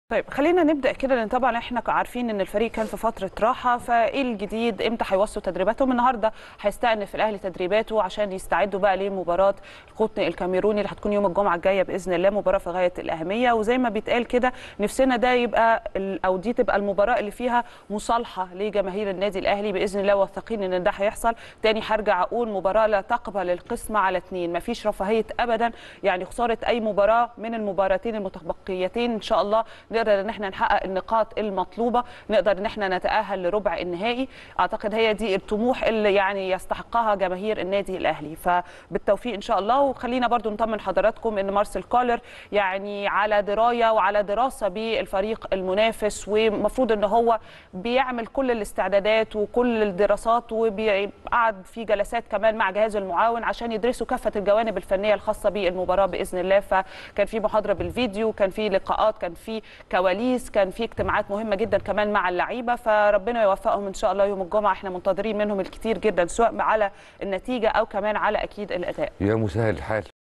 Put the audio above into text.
طيب خلينا نبدا كده لان طبعا احنا عارفين ان الفريق كان في فتره راحه فايه الجديد امتى هيوصلوا تدريباتهم النهارده هيستأنف الاهلي تدريباته عشان يستعدوا بقى لمباراه القطن الكاميروني اللي هتكون يوم الجمعه الجايه باذن الله مباراه في غايه الاهميه وزي ما بيتقال كده نفسنا ده يبقى ال- او دي تبقى المباراه اللي فيها مصالحه لجماهير النادي الاهلي باذن الله واثقين ان ده هيحصل تاني هرجع اقول مباراه لا تقبل القسمه على اثنين مفيش رفاهيه ابدا يعني خساره اي مباراه من المباراتين المتبقيتين ان شاء الله نقدر ان احنا نحقق النقاط المطلوبه نقدر ان احنا نتاهل لربع النهائي اعتقد هي دي الطموح اللي يعني يستحقها جماهير النادي الاهلي فبالتوفيق ان شاء الله وخلينا برضو نطمن حضراتكم ان مارسيل كولر يعني على درايه وعلى دراسه بالفريق المنافس ومفروض ان هو بيعمل كل الاستعدادات وكل الدراسات وبيقعد في جلسات كمان مع جهاز المعاون عشان يدرسوا كافه الجوانب الفنيه الخاصه بالمباراه باذن الله فكان في محاضره بالفيديو كان في لقاءات كان في كواليس كان في اجتماعات مهمه جدا كمان مع اللعيبه فربنا يوفقهم ان شاء الله يوم الجمعه احنا منتظرين منهم الكثير جدا سواء على النتيجه او كمان على اكيد الاداء يا مسهل الحال